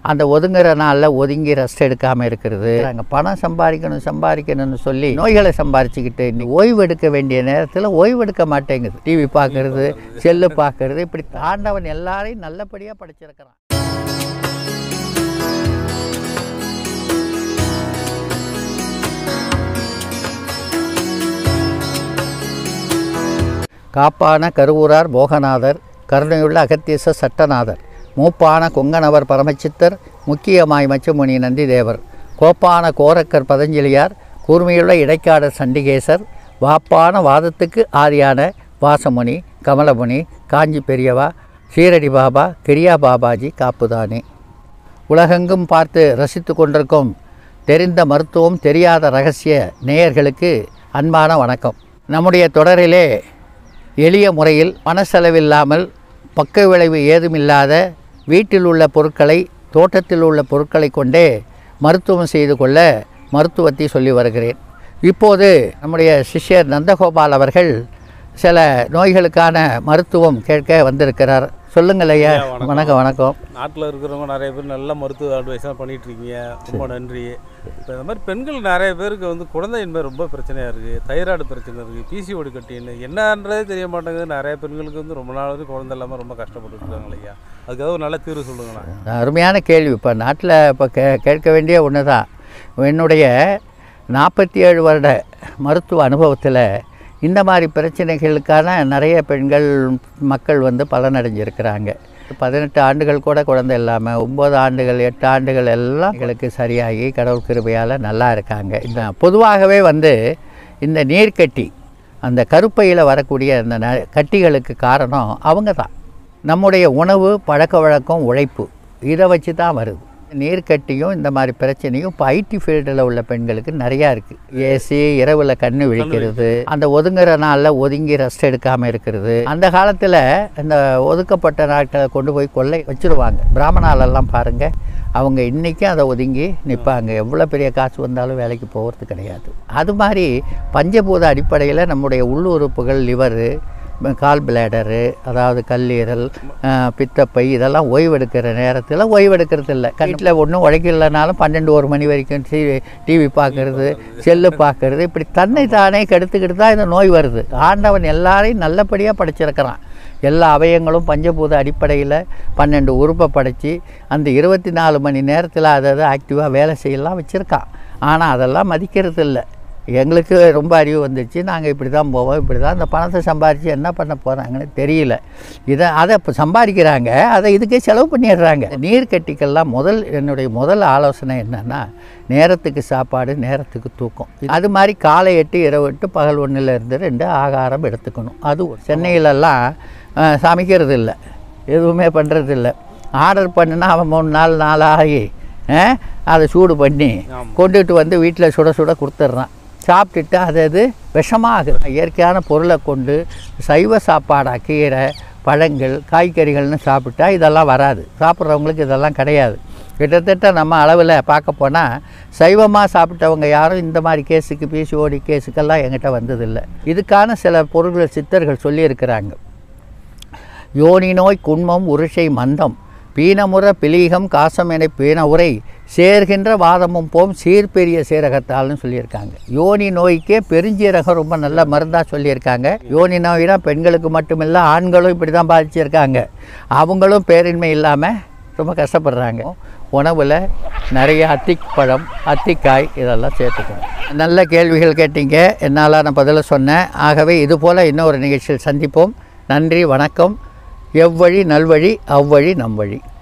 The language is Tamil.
அந்த ஒதுங்குற நாளில் ஒதுங்கி ரெஸ்ட் எடுக்காமல் இருக்கிறது நாங்கள் பணம் சம்பாதிக்கணும் சம்பாதிக்கணும்னு சொல்லி நோய்களை சம்பாரிச்சுக்கிட்டு இன்னைக்கு ஓய்வு எடுக்க வேண்டிய நேரத்தில் ஓய்வு எடுக்க மாட்டேங்குது டிவி பார்க்கறது செல்லு பார்க்கறது இப்படி தாண்டவன் எல்லாரையும் நல்லபடியாக படிச்சிருக்கிறான் காப்பான கருவூரார் போகநாதர் கருணையுள்ள அகத்தீச சட்டநாதர் மூப்பான கொங்கணவர் பரமச்சித்தர் முக்கியமாய் மச்சமுனி நந்திதேவர் கோப்பான கோரக்கர் பதஞ்சலியார் கூர்மையுள்ள இடைக்காடர் சண்டிகேசர் வாப்பான வாதத்துக்கு ஆதியான வாசமுனி கமலமுனி காஞ்சி பெரியவா சீரடி பாபா கிரியா பாபாஜி காப்புதானே உலகெங்கும் பார்த்து ரசித்து கொண்டிருக்கும் தெரிந்த மருத்துவம் தெரியாத ரகசிய நேயர்களுக்கு அன்பான வணக்கம் நம்முடைய தொடரிலே எளிய முறையில் மனசெலவில்லாமல் பக்க விளைவு ஏதுமில்லாத வீட்டில் உள்ள பொருட்களை தோட்டத்தில் உள்ள பொருட்களை கொண்டே மருத்துவம் செய்து கொள்ள மருத்துவத்தை சொல்லி வருகிறேன் இப்போது நம்முடைய சிஷ்யர் நந்தகோபால் அவர்கள் சில நோய்களுக்கான மருத்துவம் கேட்க வந்திருக்கிறார் சொல்லுங்கள் ஐயா வணக்கம் வணக்கம் நாட்டில் இருக்கிறவங்க நிறைய பேர் நல்ல மருத்துவ அட்வைஸ்லாம் பண்ணிட்டு இருக்கீங்க ரொம்ப நன்றி இப்போ இந்த மாதிரி பெண்கள் நிறைய பேருக்கு வந்து குழந்தையின்மை ரொம்ப பிரச்சனையாக இருக்குது தைராய்டு பிரச்சனை இருக்குது பிசிஓடி கட்டின்னு என்னன்றதே தெரிய மாட்டேங்குது நிறைய பெண்களுக்கு வந்து ரொம்ப நாள் வந்து குழந்தை இல்லாமல் ரொம்ப கஷ்டப்பட்டு இருக்காங்க இல்லையா அதுக்காக ஒரு நல்ல தீர்வு சொல்லுங்களேன் அருமையான கேள்வி இப்போ நாட்டில் இப்போ கே கேட்க வேண்டிய ஒன்று தான் என்னுடைய நாற்பத்தி ஏழு வருட மருத்துவ அனுபவத்தில் இந்த மாதிரி பிரச்சனைகளுக்கான நிறைய பெண்கள் மக்கள் வந்து பலனடைஞ்சிருக்கிறாங்க பதினெட்டு ஆண்டுகள் கூட குழந்தை இல்லாமல் ஒம்பது ஆண்டுகள் எட்டு ஆண்டுகள் எல்லாம் எங்களுக்கு சரியாகி கடவுள் கிருபையால் நல்லா இருக்காங்க இந்த பொதுவாகவே வந்து இந்த நீர்க்கட்டி அந்த கருப்பையில் வரக்கூடிய அந்த ந கட்டிகளுக்கு காரணம் அவங்க தான் நம்முடைய உணவு பழக்க வழக்கம் உழைப்பு இதை வச்சு தான் வருது நீர்க்கட்டியும் இந்த மாதிரி பிரச்சனையும் இப்போ ஐடி ஃபீல்டில் உள்ள பெண்களுக்கு நிறையா இருக்குது ஏசி இரவில் கண்ணு விழிக்கிறது அந்த ஒதுங்குற நாளில் ஒதுங்கி ரெஸ்ட் எடுக்காமல் இருக்கிறது அந்த காலத்தில் இந்த ஒதுக்கப்பட்ட நாட்களை கொண்டு போய் கொள்ளை வச்சுருவாங்க பிராமணாலெல்லாம் பாருங்கள் அவங்க இன்றைக்கும் அதை ஒதுங்கி நிற்பாங்க எவ்வளோ பெரிய காசு வந்தாலும் வேலைக்கு போகிறது கிடையாது அது மாதிரி பஞ்சபூத அடிப்படையில் நம்முடைய உள்ளுறுப்புகள் லிவரு கால் பிளேடரு அதாவது கல்லீரல் அஹ், பித்தப்பை இதெல்லாம் ஓய்வெடுக்கிற நேரத்தில் ஓய்வெடுக்கிறது இல்லை வீட்டில் ஒன்றும் உழைக்கலனாலும் பன்னெண்டு ஒரு மணி வரைக்கும் டிவி டிவி பார்க்கறது செல்லு பார்க்கறது இப்படி தன்னை தானே கெடுத்துக்கிட்டு தான் இந்த நோய் வருது ஆண்டவன் எல்லாரையும் நல்லபடியாக படைச்சிருக்கிறான் எல்லா அவயங்களும் பஞ்சபூத அடிப்படையில் பன்னெண்டு உறுப்பை படைச்சி அந்த இருபத்தி நாலு மணி நேரத்தில் அதை அதை ஆக்டிவாக வேலை செய்யலாம் வச்சுருக்கான் ஆனால் அதெல்லாம் மதிக்கிறது இல்லை எங்களுக்கு ரொம்ப அறிவு வந்துச்சு நாங்கள் இப்படி தான் போவோம் இப்படி தான் இந்த பணத்தை சம்பாரித்து என்ன பண்ண போகிறாங்கன்னு தெரியல இதை அதை இப்போ சம்பாதிக்கிறாங்க அதை இதுக்கே செலவு பண்ணிடுறாங்க நீர்க்கட்டிக்கெல்லாம் முதல் என்னுடைய முதல் ஆலோசனை என்னென்னா நேரத்துக்கு சாப்பாடு நேரத்துக்கு தூக்கம் அது மாதிரி காலை எட்டு இரவு எட்டு பகல் ஒன்றுலேருந்து ரெண்டு ஆகாரம் எடுத்துக்கணும் அது ஒரு- சென்னையிலெல்லாம் அஹ், சமைக்கிறது இல்லை எதுவுமே பண்ணுறது இல்லை ஆர்டர் பண்ணுனா அவன் மூணு நாள் நாள் ஆகி அஹ், அதை சூடு பண்ணி கொண்டுட்டு வந்து வீட்டில் சுட சுட கொடுத்துட்றான் சாப்பிட்டுட்டு அது அது விஷமாகுது இயற்கையான பொருளை கொண்டு சைவ சாப்பாடாக கீரை பழங்கள் காய்கறிகள்னு சாப்பிட்டா இதெல்லாம் வராது சாப்பிட்றவங்களுக்கு இதெல்லாம் கிடையாது கிட்டத்தட்ட நம்ம அளவில் பார்க்க போனால் சைவமாக சாப்பிட்டவங்க யாரும் இந்த மாதிரி கேஸுக்கு பிசிஓடி கேஸுக்கெல்லாம் என்கிட்ட வந்ததில்லை இதுக்கான சில பொருள்கள் சித்தர்கள் சொல்லியிருக்கிறாங்க யோனி நோய் குன்மம் உருஷை மந்தம் பீனமுற பிலீகம் காசம் என பீன உரை சேர்கின்ற வாதமும் போம் சீர்பெரிய சீரகத்தால்னு சொல்லியிருக்காங்க யோனி நோய்க்கே பெருஞ்சீரகம் ரொம்ப நல்ல மருந்தாக சொல்லியிருக்காங்க யோனி நோய்னா பெண்களுக்கு மட்டுமில்லை ஆண்களும் இப்படி தான் பாதிச்சிருக்காங்க அவங்களும் பேரின்மை இல்லாமல் ரொம்ப கஷ்டப்படுறாங்க உணவில் நிறைய அத்திப்பழம் அத்திக்காய் இதெல்லாம் சேர்த்துக்கணும் நல்ல கேள்விகள் கேட்டீங்க என்னால் நான் பதில சொன்னேன் ஆகவே இது போல் இன்னொரு நிகழ்ச்சியில் சந்திப்போம் நன்றி வணக்கம் எவ்வழி நல்வழி அவ்வழி நம் வழி